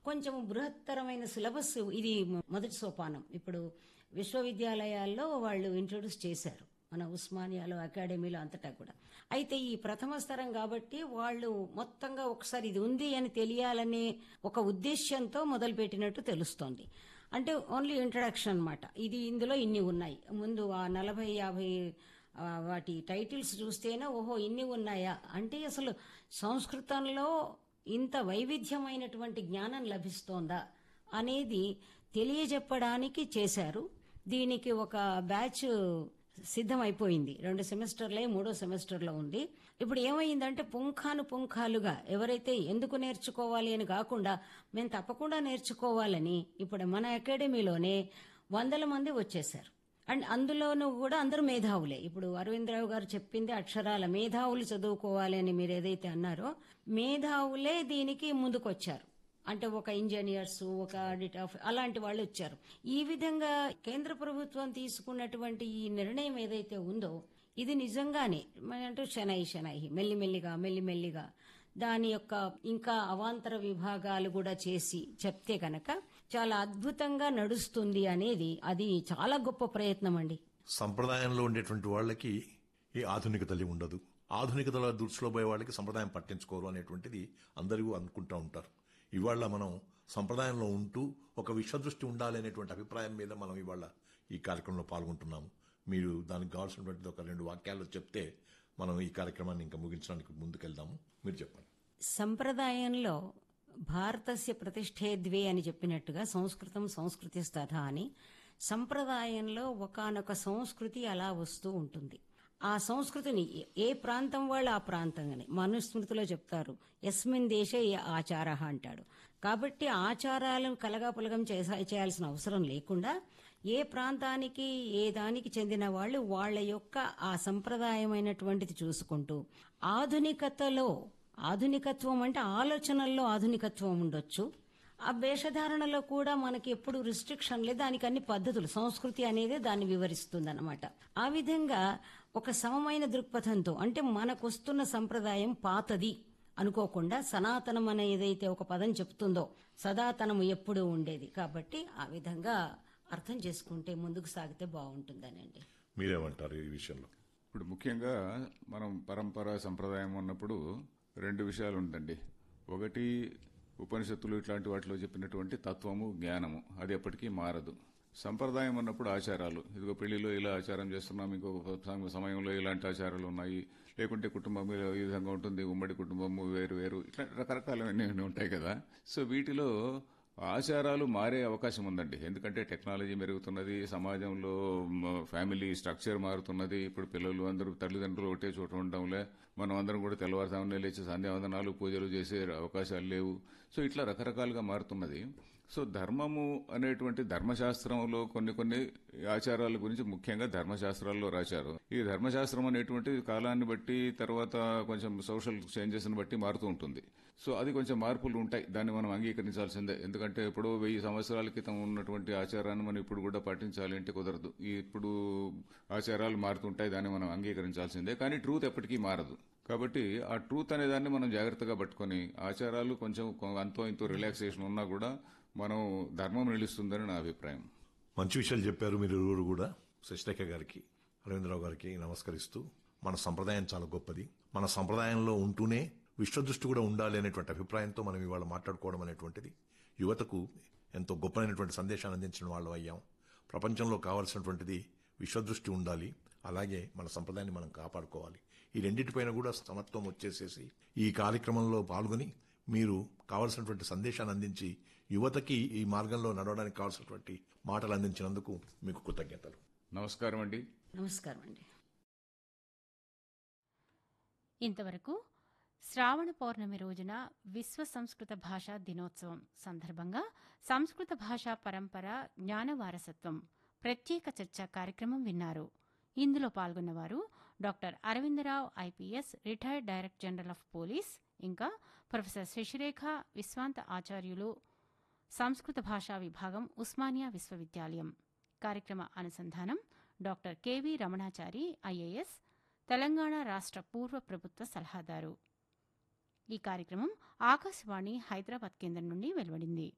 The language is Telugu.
కొంచెం బృహత్తరమైన సిలబస్ ఇది మొదటి సోపానం ఇప్పుడు విశ్వవిద్యాలయాల్లో వాళ్ళు ఇంట్రొడ్యూస్ చేశారు మన ఉస్మానియాలో అకాడమీలో అంతటా కూడా అయితే ఈ ప్రథమ స్తరం కాబట్టి వాళ్ళు మొత్తంగా ఒకసారి ఇది ఉంది అని తెలియాలనే ఒక ఉద్దేశ్యంతో మొదలుపెట్టినట్టు తెలుస్తోంది అంటే ఓన్లీ ఇంట్రడక్షన్ అన్నమాట ఇది ఇందులో ఇన్ని ఉన్నాయి ముందు ఆ నలభై యాభై ఆ, వాటి టైటిల్స్ చూస్తేనే ఓహో ఇన్ని ఉన్నాయా అంటే అసలు సంస్కృతంలో ఇంత వైవిధ్యమైనటువంటి జ్ఞానం లభిస్తోందా అనేది తెలియజెప్పడానికి చేశారు దీనికి ఒక బ్యాచ్ సిద్ధమైపోయింది రెండు సెమిస్టర్లే మూడో సెమిస్టర్లో ఉంది ఇప్పుడు ఏమైందంటే పుంఖాను పుంఖాలుగా ఎవరైతే ఎందుకు నేర్చుకోవాలి అని కాకుండా మేము తప్పకుండా నేర్చుకోవాలని ఇప్పుడు మన అకాడమీలోనే వందల మంది వచ్చేశారు అండ్ అందులోనూ కూడా అందరూ మేధావులే ఇప్పుడు అరవిందరావు గారు చెప్పింది అక్షరాల మేధావులు చదువుకోవాలి అని మీరు ఏదైతే అన్నారో మేధావులే దీనికి ముందుకొచ్చారు అంటే ఒక ఇంజనీర్స్ ఒక ఆడిట్ ఆఫ్ అలాంటి వాళ్ళు వచ్చారు ఈ విధంగా కేంద్ర ప్రభుత్వం తీసుకున్నటువంటి ఈ నిర్ణయం ఏదైతే ఉందో ఇది నిజంగానే అంటే శనై శనై మెల్లిమెల్లిగా మెల్లిమెల్లిగా దాని యొక్క ఇంకా అవాంతర విభాగాలు కూడా చేసి చెప్తే కనుక చాలా అద్భుతంగా నడుస్తుంది అనేది అది చాలా గొప్ప ప్రయత్నం అండి సంప్రదాయంలో ఉండేటువంటి వాళ్ళకి ఈ ఆధునికతలి ఉండదు ఆధునికతల దృష్టిలో పోయే వాళ్ళకి సంప్రదాయం పట్టించుకోరు అనేటువంటిది అందరూ అనుకుంటూ ఉంటారు ఇవాళ మనం సంప్రదాయంలో ఉంటూ ఒక విశ్వదృష్టి ఉండాలి అనేటువంటి అభిప్రాయం మీద మనం ఇవాళ ఈ కార్యక్రమంలో పాల్గొంటున్నాము మీరు దానికి కావాల్సినటువంటి ఒక రెండు వాక్యాలు చెప్తే మనం ఈ కార్యక్రమాన్ని ఇంకా ముగించడానికి ముందుకెళ్దాము మీరు చెప్పండి సంప్రదాయంలో భారతస్య ప్రతిష్ఠే ద్వే అని చెప్పినట్టుగా సంస్కృతం సంస్కృతి స్తథ అని సంప్రదాయంలో ఒకానొక సంస్కృతి అలా వస్తూ ఉంటుంది ఆ సంస్కృతిని ఏ ప్రాంతం వాళ్ళు ఆ ప్రాంతంగానే మనుస్మృతిలో చెప్తారు ఎస్మిన్ దేశే ఏ ఆచార అంటాడు కాబట్టి ఆచారాలను కలగాపులగం చేసా- చేయాల్సిన అవసరం లేకుండా ఏ ప్రాంతానికి ఏ దానికి చెందిన వాళ్ళు వాళ్ళ యొక్క ఆ సంప్రదాయమైనటువంటిది చూసుకుంటూ ఆధునికతలో ఆధునికత్వం అంటే ఆలోచనల్లో ఆధునికత్వం ఉండొచ్చు ఆ వేషధారణలో కూడా మనకి ఎప్పుడు రిస్ట్రిక్షన్ లేదు దానికి అన్ని పద్ధతులు సంస్కృతి అనేది దాన్ని వివరిస్తుంది అనమాట ఆ విధంగా ఒక సమమైన దృక్పథంతో అంటే మనకొస్తున్న సంప్రదాయం పాతది అనుకోకుండా సనాతనం అనే ఏదైతే ఒక పదం చెప్తుందో సదాతనము ఎప్పుడూ ఉండేది కాబట్టి ఆ విధంగా అర్థం చేసుకుంటే ముందుకు సాగితే బాగుంటుందనండి మీరేమంటారు ఈ విషయంలో ఇప్పుడు ముఖ్యంగా మనం పరంపర సంప్రదాయం ఉన్నప్పుడు రెండు విషయాలు ఉందండి ఒకటి ఉపనిషత్తులు ఇట్లాంటి వాటిలో చెప్పినటువంటి తత్వము జ్ఞానము అది ఎప్పటికీ మారదు సంప్రదాయం అన్నప్పుడు ఆచారాలు ఇదిగో పెళ్లిలో ఇలా ఆచారం చేస్తున్నాం ఇంకొక సమ- సమయంలో ఇలాంటి ఆచారాలు ఉన్నాయి లేకుంటే కుటుంబం ఈ విధంగా ఉంటుంది ఉమ్మడి కుటుంబము వేరు వేరు ఇట్లా రకరకాలన్నీ ఉంటాయి కదా సో వీటిలో ఆచారాలు మారే అవకాశం ఉందండి ఎందుకంటే టెక్నాలజీ మెరుగుతున్నది సమాజంలో మ, ఫ్యామిలీ స్ట్రక్చర్ మారుతున్నది ఇప్పుడు పిల్లలు అందరూ తల్లిదండ్రులు ఒకటే చోట ఉండడంలే మనం అందరం కూడా తెల్లవారుజామునే లేచి సంధ్యావందనాలు పూజలు చేసే అవకాశాలు లేవు సో ఇట్లా రకరకాలుగా మారుతున్నది సో ధర్మము అనేటువంటి ధర్మశాస్త్రంలో కొన్ని కొన్ని ఆచారాల గురించి ముఖ్యంగా ధర్మశాస్త్రాల్లో రాశారు ఈ ధర్మశాస్త్రం అనేటువంటి కాలాన్ని బట్టి తర్వాత కొంచెం సోషల్ చేంజెస్ ని బట్టి మారుతూ ఉంటుంది సో అది కొంచెం మార్పులు ఉంటాయి దాన్ని మనం అంగీకరించాల్సిందే ఎందుకంటే ఎప్పుడో వెయ్యి సంవత్సరాల క్రితం ఉన్నటువంటి ఆచారాన్ని మనం ఇప్పుడు కూడా పాటించాలి అంటే కుదరదు ఈ ఇప్పుడు ఆచారాలు మారుతుంటాయి దాన్ని మనం అంగీకరించాల్సిందే కానీ ట్రూత్ ఎప్పటికీ మారదు కాబట్టి ఆ ట్రూత్ అనే దాన్ని మనం జాగ్రత్తగా పట్టుకొని ఆచారాలు కొంచెం కొ- అంతో ఇంతో రిలాక్సేషన్ ఉన్నా కూడా మనం ధర్మం నిలుస్తుందని నా అభిప్రాయం మంచి విషయాలు చెప్పారు మీరు ఇరువురు కూడా శశిరేఖ గారికి అరవిందరావు గారికి నమస్కరిస్తూ మన సంప్రదాయం చాలా గొప్పది మన సంప్రదాయంలో ఉంటూనే విశ్వదృష్టి కూడా ఉండాలి అనేటువంటి అభిప్రాయంతో మనం ఇవాళ మాట్లాడుకోవడం అనేటువంటిది యువతకు ఎంతో గొప్పనైనటువంటి సందేశాన్ని అందించిన వాళ్ళు అయ్యాం ప్రపంచంలో కావాల్సినటువంటిది విశ్వదృష్టి ఉండాలి అలాగే మన సంప్రదాయాన్ని మనం కాపాడుకోవాలి ఈ రెండింటిపైన కూడా సమత్వం వచ్చేసేసి ఈ కార్యక్రమంలో పాల్గొని మీరు కావలసినటువంటి సందేశాన్ని అందించి యువతకి ఈ మార్గంలో నడవడానికి కావాల్సినటువంటి మాటలు అందించినందుకు మీకు కృతజ్ఞతలు నమస్కారం అండి నమస్కారం అండి ఇంతవరకు శ్రావణ పౌర్ణమి రోజున విశ్వ సంస్కృత భాషా దినోత్సవం సందర్భంగా సంస్కృత భాషా పరంపర జ్ఞాన వారసత్వం ప్రత్యేక చర్చా కార్యక్రమం విన్నారు ఇందులో పాల్గొన్నవారు doctor Aravindarao IPS retired director general of police ఇంకా ప్రొఫెసర్ శశిరేఖ విశ్వాంత ఆచార్యులు సంస్కృత భాషా విభాగం ఉస్మానియా విశ్వవిద్యాలయం కార్యక్రమ అనుసంధానం doctor K V Ramanachari IAS Telangana రాష్ట్ర పూర్వ ప్రభుత్వ సలహాదారు ఈ కార్యక్రమం ఆకాశవాణి హైదరాబాద్ కేంద్రం నుండి వెలువడింది